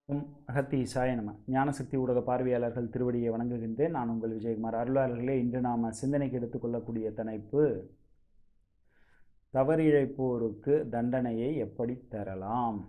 ஓம் அகத்தீசாய நம ஞானசக்தி ஊடக பார்வையாளர்கள் திருவடியை வணங்குகின்றேன் நான் உங்கள் விஜயகுமார் அருளாளர்களே இன்று நாம் சிந்தனைக்கு எடுத்துக்கொள்ளக்கூடிய தலைப்பு தவறிழைப்போருக்கு தண்டனையை எப்படி தரலாம்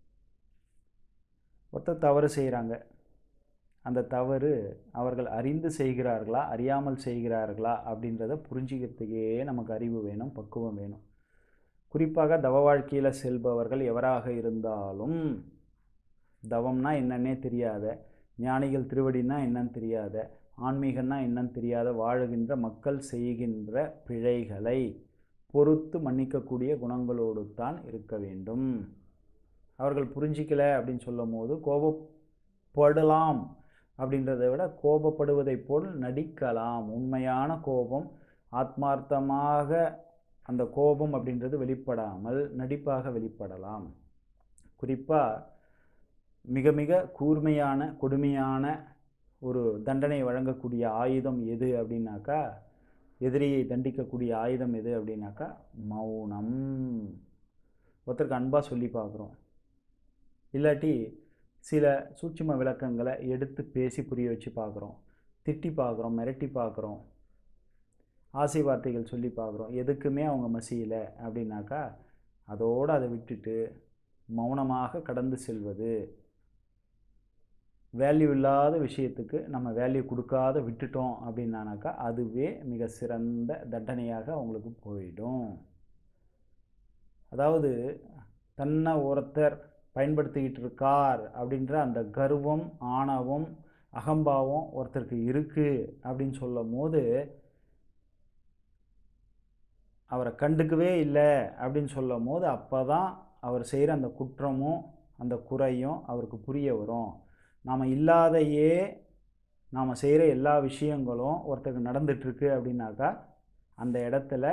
ஒருத்தர் தவறு செய்கிறாங்க அந்த தவறு அவர்கள் அறிந்து செய்கிறார்களா அறியாமல் செய்கிறார்களா அப்படின்றத புரிஞ்சிக்கிறதுக்கே நமக்கு அறிவு வேணும் பக்குவம் வேணும் குறிப்பாக தவ வாழ்க்கையில் செல்பவர்கள் எவராக இருந்தாலும் தவம்னா என்னன்னே தெரியாத ஞானிகள் திருவடினா என்னன்னு தெரியாத ஆன்மீகம்னா என்னன்னு தெரியாத வாழுகின்ற மக்கள் செய்கின்ற பிழைகளை பொறுத்து மன்னிக்கக்கூடிய குணங்களோடு தான் இருக்க வேண்டும் அவர்கள் புரிஞ்சிக்கல அப்படின்னு சொல்லும் போது கோபப்படலாம் அப்படின்றத விட கோபப்படுவதைப் போல் நடிக்கலாம் உண்மையான கோபம் ஆத்மார்த்தமாக அந்த கோபம் அப்படின்றது வெளிப்படாமல் நடிப்பாக வெளிப்படலாம் குறிப்பாக மிக மிக கூர்மையான கொடுமையான ஒரு தண்டனை வழங்கக்கூடிய ஆயுதம் எது அப்படின்னாக்கா எதிரியை தண்டிக்கக்கூடிய ஆயுதம் எது அப்படின்னாக்கா மௌனம் ஒருத்தருக்கு அன்பாக சொல்லி பார்க்குறோம் இல்லாட்டி சில சூட்சும விளக்கங்களை எடுத்து பேசி புரிய வச்சு பார்க்குறோம் திட்டி பார்க்குறோம் மிரட்டி பார்க்குறோம் ஆசை வார்த்தைகள் சொல்லி பார்க்குறோம் எதுக்குமே அவங்க மசியலை அப்படின்னாக்கா அதோடு அதை விட்டுட்டு மௌனமாக கடந்து செல்வது வேல்யூ இல்லாத விஷயத்துக்கு நம்ம வேல்யூ கொடுக்காத விட்டுட்டோம் அப்படின்னானாக்கா அதுவே மிக சிறந்த தண்டனையாக அவங்களுக்கு போயிடும் அதாவது தன்னை ஒருத்தர் பயன்படுத்திக்கிட்டு இருக்கார் அப்படின்ற அந்த கர்வம் ஆணவம் அகம்பாவம் ஒருத்தருக்கு இருக்குது அப்படின்னு சொல்லும் போது அவரை கண்டுக்கவே இல்லை அப்படின்னு சொல்லும் போது அப்போ தான் அவர் செய்கிற அந்த குற்றமும் அந்த குறையும் அவருக்கு புரிய வரும் நாம் இல்லாதையே நாம் செய்கிற எல்லா விஷயங்களும் ஒருத்தருக்கு நடந்துட்டுருக்கு அப்படின்னாக்கா அந்த இடத்துல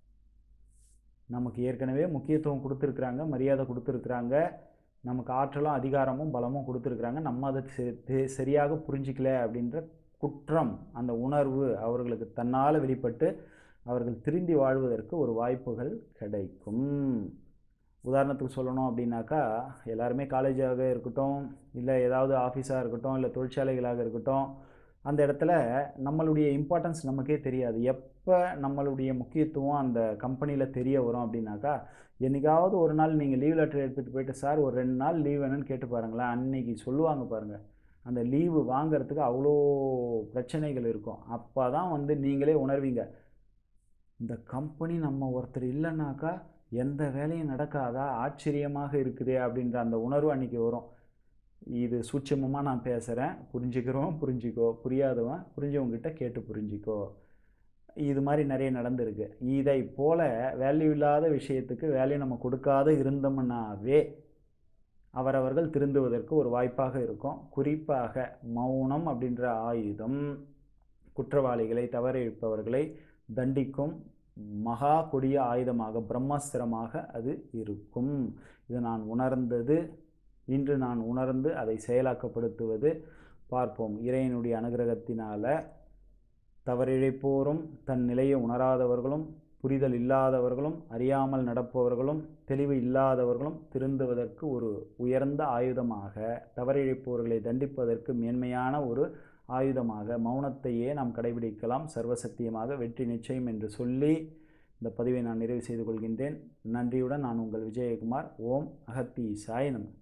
நமக்கு ஏற்கனவே முக்கியத்துவம் கொடுத்துருக்குறாங்க மரியாதை கொடுத்துருக்குறாங்க நமக்கு ஆற்றலும் அதிகாரமும் பலமும் கொடுத்துருக்குறாங்க நம்ம அதை சரியாக புரிஞ்சிக்கல அப்படின்ற குற்றம் அந்த உணர்வு அவர்களுக்கு தன்னால் வெளிப்பட்டு அவர்கள் திருந்தி வாழ்வதற்கு ஒரு வாய்ப்புகள் கிடைக்கும் உதாரணத்துக்கு சொல்லணும் அப்படின்னாக்கா எல்லாருமே காலேஜாக இருக்கட்டும் இல்லை ஏதாவது ஆஃபீஸாக இருக்கட்டும் இல்லை தொழிற்சாலைகளாக இருக்கட்டும் அந்த இடத்துல நம்மளுடைய இம்பார்ட்டன்ஸ் நமக்கே தெரியாது எப்போ நம்மளுடைய முக்கியத்துவம் அந்த கம்பெனியில் தெரிய வரும் அப்படின்னாக்கா என்றைக்காவது ஒரு நாள் நீங்கள் லீவ் லெட்டர் எடுத்துகிட்டு போயிட்டு சார் ஒரு ரெண்டு நாள் லீவ் வேணும்னு கேட்டு பாருங்களேன் அன்னைக்கு சொல்லுவாங்க பாருங்கள் அந்த லீவு வாங்கிறதுக்கு அவ்வளோ பிரச்சனைகள் இருக்கும் அப்போ தான் வந்து நீங்களே உணர்வீங்க இந்த கம்பெனி நம்ம ஒருத்தர் இல்லைன்னாக்கா எந்த வேலையும் நடக்காதா ஆச்சரியமாக இருக்குதே அப்படின்ற அந்த உணர்வு அன்றைக்கி வரும் இது சூட்சமமாக நான் பேசுகிறேன் புரிஞ்சுக்கிறோம் புரிஞ்சிக்கோ புரியாதவன் புரிஞ்சவங்ககிட்ட கேட்டு புரிஞ்சிக்கோ இது மாதிரி நிறைய நடந்திருக்கு இதை போல் வேல்யூ இல்லாத விஷயத்துக்கு வேல்யூ நம்ம கொடுக்காத இருந்தோம்னாவே அவரவர்கள் திருந்துவதற்கு ஒரு வாய்ப்பாக இருக்கும் குறிப்பாக மௌனம் அப்படின்ற ஆயுதம் குற்றவாளிகளை தவறிழைப்பவர்களை தண்டிக்கும் மகா கொடிய ஆயுதமாக பிரம்மாஸ்திரமாக அது இருக்கும் இது நான் உணர்ந்தது இன்று நான் உணர்ந்து அதை செயலாக்கப்படுத்துவது பார்ப்போம் இறைவனுடைய அனுகிரகத்தினால தவறிழைப்போரும் தன் நிலையை உணராதவர்களும் புரிதல் இல்லாதவர்களும் அறியாமல் நடப்பவர்களும் தெளிவு இல்லாதவர்களும் திருந்துவதற்கு ஒரு உயர்ந்த ஆயுதமாக தவறிழைப்போர்களை தண்டிப்பதற்கு மேன்மையான ஒரு ஆயுதமாக மௌனத்தையே நாம் கடைபிடிக்கலாம் சர்வசத்தியமாக வெற்றி நிச்சயம் என்று சொல்லி இந்த பதிவை நான் நிறைவு செய்து கொள்கின்றேன் நன்றியுடன் நான் உங்கள் விஜயகுமார் ஓம் அகத்தி சாயனம்